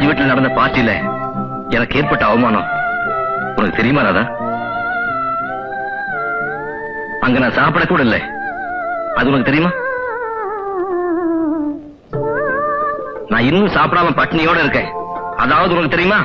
பக்கத்து வீட்டுல நடந்த பார்ட்டியில எனக்கு ஏற்பட்ட அவமானம் உனக்கு தெரியுமா ராதா அங்க நான் சாப்பிட கூட இல்லை அது உனக்கு தெரியுமா நான் இன்னும் சாப்பிடாம பட்டினியோட இருக்கேன் அதாவது உனக்கு தெரியுமா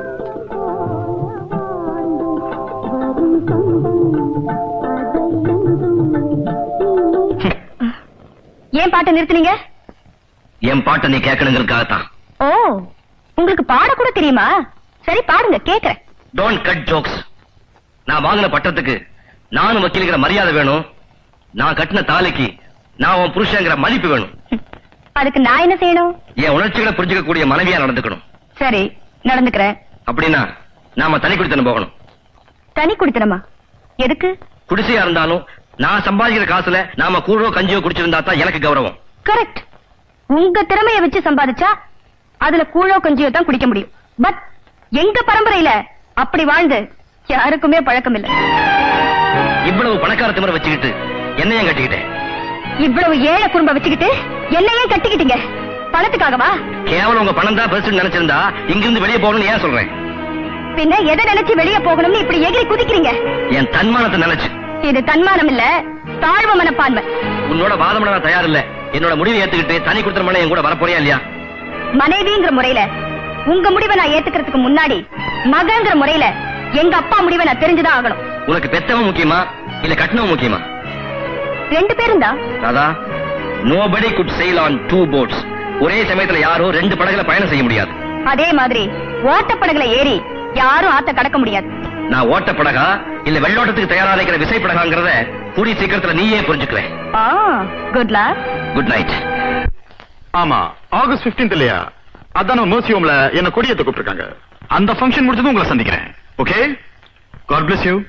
ஏன் பாட்டை நிறுத்துனீங்க என் பாட்டை நீ கேட்கணுங்கிறதுக்காகத்தான் ஓ உங்களுக்கு பாட கூட தெரியுமா சரி பாடுங்க கேக்குறேன் டோன்ட் கட் ஜோக்ஸ் நான் வாங்கின பட்டத்துக்கு நானும் வக்கீலுங்கிற மரியாதை வேணும் நான் கட்டின தாலிக்கு நான் உன் புருஷங்கிற மதிப்பு வேணும் அதுக்கு நான் என்ன செய்யணும் என் உணர்ச்சிகளை புரிஞ்சுக்கக்கூடிய மனைவியா நடந்துக்கணும் சரி நடந்துக்கிறேன் அப்படின்னா நாம தனி குடித்தனம் போகணும் தனி குடித்தனமா எதுக்கு குடிசையா இருந்தாலும் நான் சம்பாதிக்கிற காசுல நாம கூழோ கஞ்சியோ குடிச்சிருந்தா தான் எனக்கு கௌரவம் கரெக்ட் உங்க திறமைய வச்சு சம்பாதிச்சா அதுல கூழோ கஞ்சியோ தான் குடிக்க முடியும் பட் எங்க பரம்பரையில அப்படி வாழ்ந்து யாருக்குமே பழக்கம் இல்ல இவ்வளவு பணக்கார திமிர வச்சுக்கிட்டு என்னையும் கட்டிக்கிட்டேன் இவ்வளவு ஏழை குடும்ப வச்சுக்கிட்டு என்னையே கட்டிக்கிட்டீங்க பணத்துக்காகவா கேவலம் உங்க பணம் தான் பெருசுன்னு நினைச்சிருந்தா இங்கிருந்து வெளியே போகணும்னு ஏன் சொல்றேன் பின்ன எதை நினைச்சு வெளிய போகணும்னு இப்படி எகிரி குதிக்கிறீங்க என் தன்மானத்தை நினைச்சு இது தன்மானம் இல்ல தாழ்வு மனப்பான்மை உன்னோட வாதம் நான் தயார் இல்ல என்னோட முடிவை ஏத்துக்கிட்டு தனி குடுத்தனம் என் கூட வரப்போறியா இல்லையா மனைவிங்கிற முறையில உங்க முடிவை நான் ஏத்துக்கிறதுக்கு முன்னாடி மகங்கிற முறையில எங்க அப்பா முடிவை நான் தெரிஞ்சுதான் ஆகணும் உனக்கு பெத்தவன் முக்கியமா இல்ல கட்டினவன் முக்கியமா ரெண்டு பேரும் தான் Radha nobody good sail on two boats ஒரே சமயத்துல யாரும் ரெண்டு படகுல பயணம் செய்ய முடியாது அதே மாதிரி ஓட்டப்படகுல ஏறி யாரும் ஆத்த கடக்க முடியாது நான் ஓட்ட படகா இல்ல வெள்ளோட்டத்துக்கு தயாரா இருக்கிற விசை படகாங்கிறத கூடிய சீக்கிரத்துல நீயே புரிஞ்சுக்குவேன் ஆ குட் லக் குட் நைட் ஆமா ஆகஸ்ட் 15th இல்லையா அதான் மேர்சி ஹோம்ல என்ன கொடியேத்த கூப்பிட்டுருக்காங்க அந்த ஃபங்க்ஷன் முடிச்சதும் உங்களை சந்திக்கிறேன் ஓகே காட் bless யூ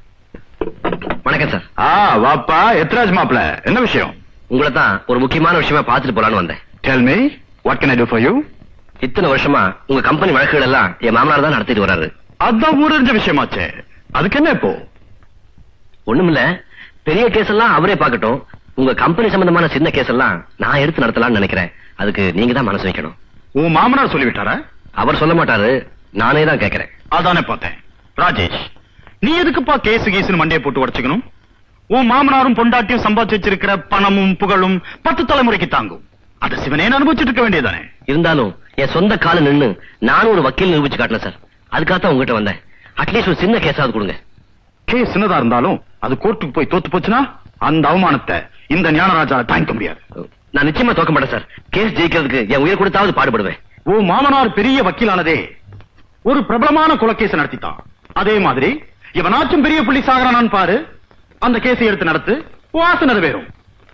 வணக்கம் சார் ஆ வாப்பா எத்ராஜ் மாப்ள என்ன விஷயம் உங்களை தான் ஒரு முக்கியமான விஷயமா பார்த்துட்டு போலான்னு வந்தேன் tell me what can I do for you இத்தனை வருஷமா உங்க கம்பெனி வழக்குகள் எல்லாம் என் மாமனார் தான் நடத்திட்டு வர்றாரு அதான் ஊரறிஞ்ச விஷயமாச்சே அதுக்கு என்ன இப்போ ஒண்ணுமில்ல பெரிய கேஸ் எல்லாம் அவரே பார்க்கட்டும் உங்க கம்பெனி சம்பந்தமான சின்ன கேஸ் எல்லாம் நான் எடுத்து நடத்தலாம்னு நினைக்கிறேன் அதுக்கு நீங்க தான் மனசு வைக்கணும் உன் மாமனார் சொல்லிவிட்டாரா அவர் சொல்ல மாட்டாரு நானே தான் கேட்கிறேன் அதானே பார்த்தேன் ராஜேஷ் நீ எதுக்குப்பா கேஸ் கீசுன்னு மண்டையை போட்டு உடைச்சுக்கணும் உன் மாமனாரும் பொண்டாட்டியும் சம்பாதிச்சு வச்சிருக்கிற பணமும் புகழும் பத்து தலைமுறைக்கு தாங்கும் அதை சிவனேன்னு அனுபவிச்சுட்டு இருக்க வேண்டியதானே இருந்தாலும் என் சொந்த கால நின்னு நானும் ஒரு வக்கீல் நிரூபிச்சு காட்டினேன் சார் அதுக்காகத்தான் உங்ககிட்ட வந்தேன் அட்லீஸ்ட் ஒரு சின்ன கேஸாவது கொடுங்க கேஸ் சின்னதா இருந்தாலும் அது கோர்ட்டுக்கு போய் தோத்து போச்சுன்னா அந்த அவமானத்தை இந்த ஞானராஜால தாங்கிக்க முடியாது நான் நிச்சயமா தோக்க மாட்டேன் சார் கேஸ் ஜெயிக்கிறதுக்கு என் உயிர் கொடுத்தாவது பாடுபடுவேன் உன் மாமனார் பெரிய வக்கீலானதே ஒரு பிரபலமான கொலைக்கேஸ் நடத்திட்டான் அதே மாதிரி இவனாச்சும் பெரிய புள்ளி சாகரானான்னு பாரு அந்த கேஸை எடுத்து நடத்து உன் ஆசை நிறைவேறும்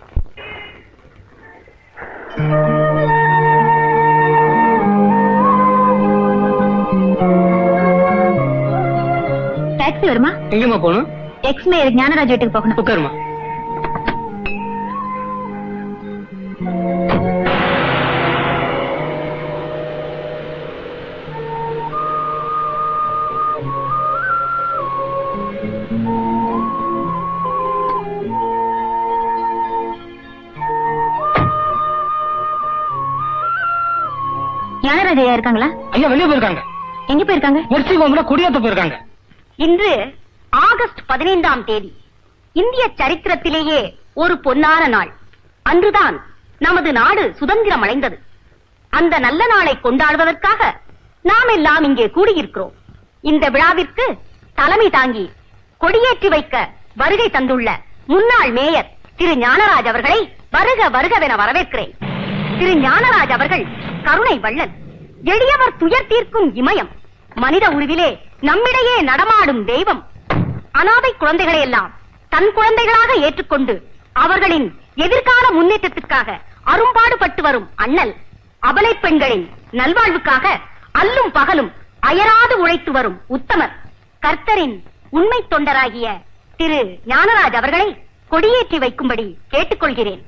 டாக்ஸி வருமா எங்கம்மா போகணும் எக்ஸ் மேயர் ஞானராஜ் வீட்டுக்கு போகணும் உட்காருமா ஞானராஜ் ஐயா இருக்காங்களா ஐயா வெளியே போயிருக்காங்க எங்க போயிருக்காங்க மெர்சி ஹோம்ல குடியேத்த போயிருக்காங்க இன்று ஆகஸ்ட் பதினைந்தாம் தேதி இந்திய சரித்திரத்திலேயே ஒரு பொன்னான நாள் அன்றுதான் நமது நாடு சுதந்திரம் அடைந்தது அந்த நல்ல நாளை கொண்டாடுவதற்காக நாம் எல்லாம் இங்கே கூடியிருக்கிறோம் இந்த விழாவிற்கு தலைமை தாங்கி கொடியேற்றி வைக்க வருகை தந்துள்ள முன்னாள் மேயர் திரு ஞானராஜ் அவர்களை வருக வருகவென வரவேற்கிறேன் திரு ஞானராஜ் அவர்கள் கருணை வள்ளல் எளியவர் துயர் தீர்க்கும் இமயம் மனித உருவிலே நம்மிடையே நடமாடும் தெய்வம் அனாதை குழந்தைகளை எல்லாம் தன் குழந்தைகளாக ஏற்றுக்கொண்டு அவர்களின் எதிர்கால முன்னேற்றத்துக்காக அரும்பாடுபட்டு வரும் அண்ணல் அபலை பெண்களின் நல்வாழ்வுக்காக அல்லும் பகலும் அயராது உழைத்து வரும் உத்தமர் கர்த்தரின் உண்மை தொண்டராகிய திரு ஞானராஜ் அவர்களை கொடியேற்றி வைக்கும்படி கேட்டுக்கொள்கிறேன்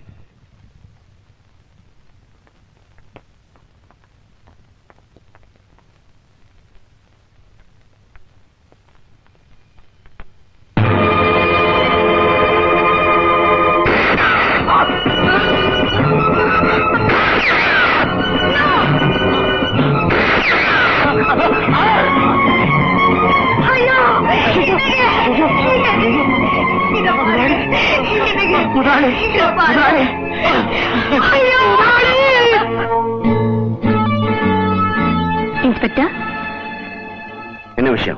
முதலாளி முதலாளி இன்ஸ்பெக்டர் என்ன விஷயம்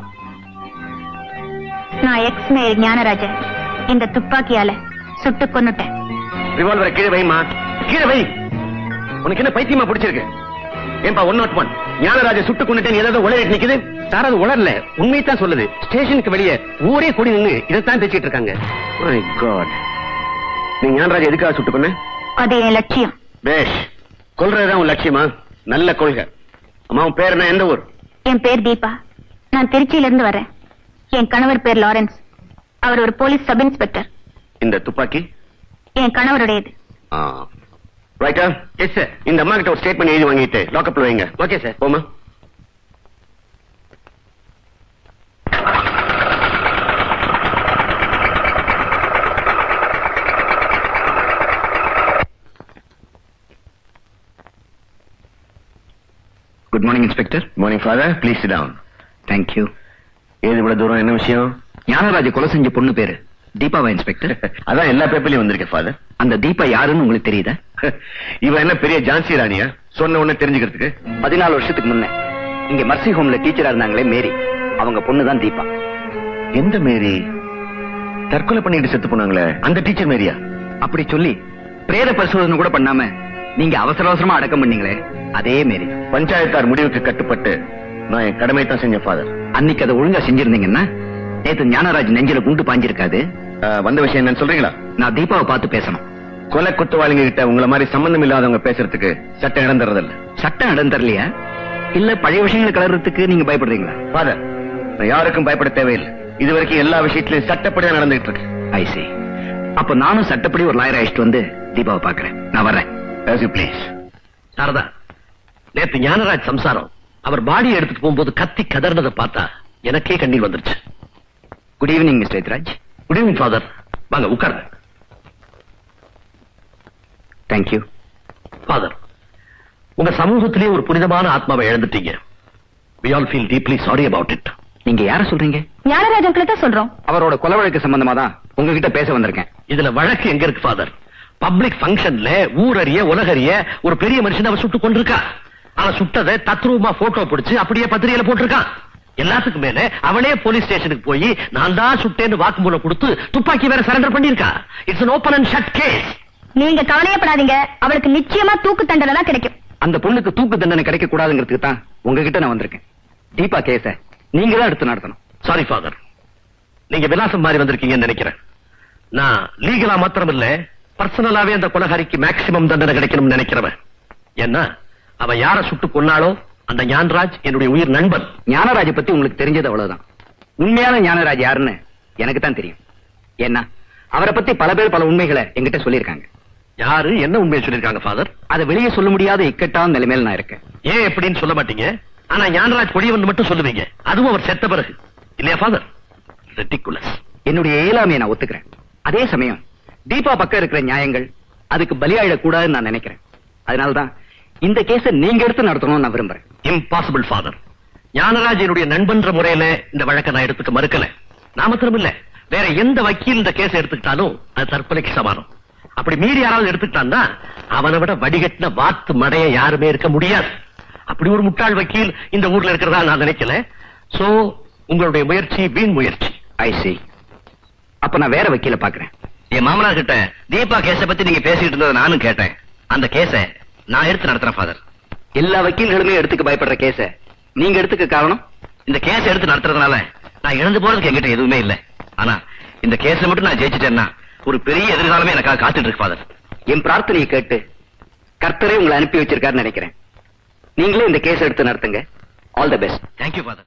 நான் எக்ஸ் மேயர் ஞானராஜன் இந்த துப்பாக்கியால சுட்டு கொன்னுட்டேன் ரிவால்வரை கீழே வைமா கீழே வை உனக்கு என்ன பைத்தியமா பிடிச்சிருக்கு ஏன்பா ஒன் நாட் ஒன் ஞானராஜ சுட்டு கொண்டுட்டேன் ஏதாவது உளறிட்டு நிக்குது சார் அது உளரல உண்மையை தான் சொல்லுது ஸ்டேஷனுக்கு வெளியே ஊரே கூடி நின்னு இதைத்தான் பேசிட்டு இருக்காங்க மை காட் நீ ஞானராஜ எதுக்காக சுட்டு கொன்ன அது என் லட்சியம் பேஷ் கொல்றதுதான் உன் லட்சியமா நல்ல கொள்கை அம்மா உன் பேர் என்ன எந்த ஊர் என் பேர் தீபா நான் திருச்சியில இருந்து வரேன் என் கணவர் பேர் லாரன்ஸ் அவர் ஒரு போலீஸ் சப் இன்ஸ்பெக்டர் இந்த துப்பாக்கி என் கணவருடையது ரைட்டா எஸ் சார் இந்த அம்மா கிட்ட ஒரு ஸ்டேட்மெண்ட் எழுதி வாங்கிட்டு லாக்அப்ல வைங்க ஓகே சார் போமா good morning inspector morning father please down thank you ஏது இவ்வளவு தூரம் என்ன விஷயம் ஞானராஜ கொலை செஞ்ச பொண்ணு பேரு தீபாவா இன்ஸ்பெக்டர் அதான் எல்லா பேப்பர்லயும் வந்திருக்கு ஃபாதர் அந்த தீபா யாருன்னு உங்களுக்கு தெரியுதா இவன் என்ன பெரிய ஜான்சி ராணியா சொன்ன உடனே தெரிஞ்சுக்கிறதுக்கு பதினாலு வருஷத்துக்கு முன்ன இங்க மர்சி ஹோம்ல டீச்சரா இருந்தாங்களே மேரி அவங்க பொண்ணு தான் தீபா எந்த மேரி தற்கொலை பண்ணிட்டு செத்து போனாங்களே அந்த டீச்சர் மேரியா அப்படி சொல்லி பிரேத பரிசோதனை கூட பண்ணாம நீங்க அவசர அவசரமா அடக்கம் பண்ணீங்களே அதே மேரி பஞ்சாயத்தார் முடிவுக்கு கட்டுப்பட்டு நான் என் கடமை தான் செஞ்சேன் ஃபாதர் அன்னைக்கு அதை ஒழுங்கா செஞ்சிருந்தீங்கன்னா நேத்து ஞானராஜ் நெஞ்சில குண்டு பாஞ்சிருக்காது வந்த விஷயம் என்னன்னு சொல்றீங்களா நான் தீபாவை பார்த்து பேசணும் கொலை குற்றவாளிங்க கிட்ட உங்களை மாதிரி சம்பந்தம் இல்லாதவங்க பேசுறதுக்கு சட்டம் இடம் தரதில்ல சட்டம் இடம் தரலையா இல்ல பழைய விஷயங்களை கலர்றதுக்கு நீங்க பயப்படுறீங்களா ஃபாதர் நான் யாருக்கும் பயப்பட தேவையில்லை இது வரைக்கும் எல்லா விஷயத்திலும் சட்டப்படி தான் நடந்துகிட்டு இருக்கு ஐ see அப்ப நானும் சட்டப்படி ஒரு லாயர் அழைச்சிட்டு வந்து தீபாவை பாக்குறேன் நான் வர்றேன் As you please. சாரதா நேத்து ஞானராஜ் சம்சாரம் அவர் பாடியை எடுத்துட்டு போகும்போது கத்தி கதறினதை பார்த்தா எனக்கே கண்ணீர் வந்துருச்சு good evening mister Ethiraj good evening father வாங்க உட்காருங்க தேங்க்யூ ஃபாதர் உங்க சமூகத்திலே ஒரு புனிதமான ஆத்மாவை இழந்துட்டீங்க we all feel deeply sorry about it நீங்க யார சொல்றீங்க ஞானராஜன் தான் சொல்றோம் அவரோட கொலை வழக்கு சம்பந்தமா தான் உங்ககிட்ட பேச வந்திருக்கேன் இதுல வழக்கு எங்க இருக்கு ஃபாதர் பப்ளிக் ஃபங்க்ஷன்ல ஊரறிய உலகறிய ஒரு பெரிய மனுஷன் அவன் சுட்டு கொண்டிருக்கா ஆனா சுட்டதை தத்ரூபமா போட்டோ பிடிச்சு அப்படியே பத்திரிகையில போட்டிருக்கான் எல்லாத்துக்கும் மேல அவனே போலீஸ் ஸ்டேஷனுக்கு போய் நான் தான் சுட்டேன்னு வாக்குமூலம் கொடுத்து துப்பாக்கி வேற சரண்டர் பண்ணிருக்கா it's an open and shut case நீங்க கவலையப்படாதீங்க அவளுக்கு நிச்சயமா தூக்கு தண்டனை தான் கிடைக்கும் அந்த பொண்ணுக்கு தூக்கு தண்டனை கிடைக்க கூடாதுங்கிறதுக்கு தான் உங்ககிட்ட நான் வந்திருக்கேன் தீபா கேஸ நீங்க தான் எடுத்து நடத்தணும் சாரி ஃபாதர் நீங்க விலாசம் மாறி வந்திருக்கீங்கன்னு நினைக்கிறேன் நான் லீகலா மாத்திரம் இல்ல பர்சனலாவே அந்த கொலகாரிக்கு மேக்சிமம் தண்டனை கிடைக்கணும்னு நினைக்கிறவன் ஏன்னா அவ யார சுட்டு கொன்னாலோ அந்த ஞான்ராஜ் என்னுடைய உயிர் நண்பன் ஞானராஜ பத்தி உங்களுக்கு தெரிஞ்சது அவ்வளவுதான் உண்மையான ஞானராஜ் யாருன்னு எனக்கு தான் தெரியும் ஏன்னா அவரை பத்தி பல பேர் பல உண்மைகளை என்கிட்ட சொல்லியிருக்காங்க யாரு என்ன உண்மையை சொல்லிருக்காங்க ஃபாதர் அதை வெளியே சொல்ல முடியாத இக்கட்டான நிலைமையில நான் இருக்கேன் ஏன் எப்படின்னு சொல்ல மாட்டீங்க ஆனா ஞானராஜ் கொடியவன் மட்டும் சொல்லுவீங்க அதுவும் அவர் செத்த பிறகு இல்லையா ஃபாதர் ரெட்டிகுலஸ் என்னுடைய இயலாமையை நான் ஒத்துக்கிறேன் அதே சமயம் தீபா பக்கம் இருக்கிற நியாயங்கள் அதுக்கு பலியாயிடக்கூடாதுன்னு நான் நினைக்கிறேன் அதனாலதான் இந்த கேஸ நீங்க எடுத்து நடத்தணும்னு நான் விரும்புறேன் இம்பாசிபிள் ஃபாதர் ஞானராஜ் என்னுடைய நண்பன்ற முறையில இந்த வழக்கை நான் எடுத்துக்க மறுக்கல நான் மாத்திரம் இல்ல வேற எந்த வக்கீல் இந்த கேஸ் எடுத்துக்கிட்டாலும் அது தற்கொலைக்கு சமானம் அப்படி மீறி யாராவது எடுத்துக்கிட்டான்னா அவனை விட வடிகட்டின வாத்து மடைய யாருமே இருக்க முடியாது அப்படி ஒரு முட்டாள் வக்கீல் இந்த ஊர்ல இருக்கிறதா நான் நினைக்கல சோ உங்களுடைய முயற்சி வீண் முயற்சி ஐ see அப்ப நான் வேற வக்கீல பாக்குறேன் என் மாமனார் கிட்ட தீபா கேஸ பத்தி நீங்க பேசிட்டு இருந்ததை நானும் கேட்டேன் அந்த கேஸ நான் எடுத்து நடத்துறேன் ஃபாதர் எல்லா வக்கீல்களுமே எடுத்துக்க பயப்படுற கேஸ நீங்க எடுத்துக்க காரணம் இந்த கேஸ் எடுத்து நடத்துறதுனால நான் இழந்து போறதுக்கு என்கிட்ட எதுவுமே இல்ல ஆனா இந்த கேஸ்ல மட்டும் நான் ஜெயிச்சிட்டேன்னா ஒரு பெரிய எதிர்காலமே எனக்காக காத்துட்டு இருக்கு ஃபாதர் என் பிரார்த்தனையை கேட்டு கர்த்தரே உங்களை அனுப்பி வச்சிருக்காருன்னு நினைக்கிறேன் நீங்களே இந்த கேஸ் எடுத்து நடத்துங்க all the best thank you father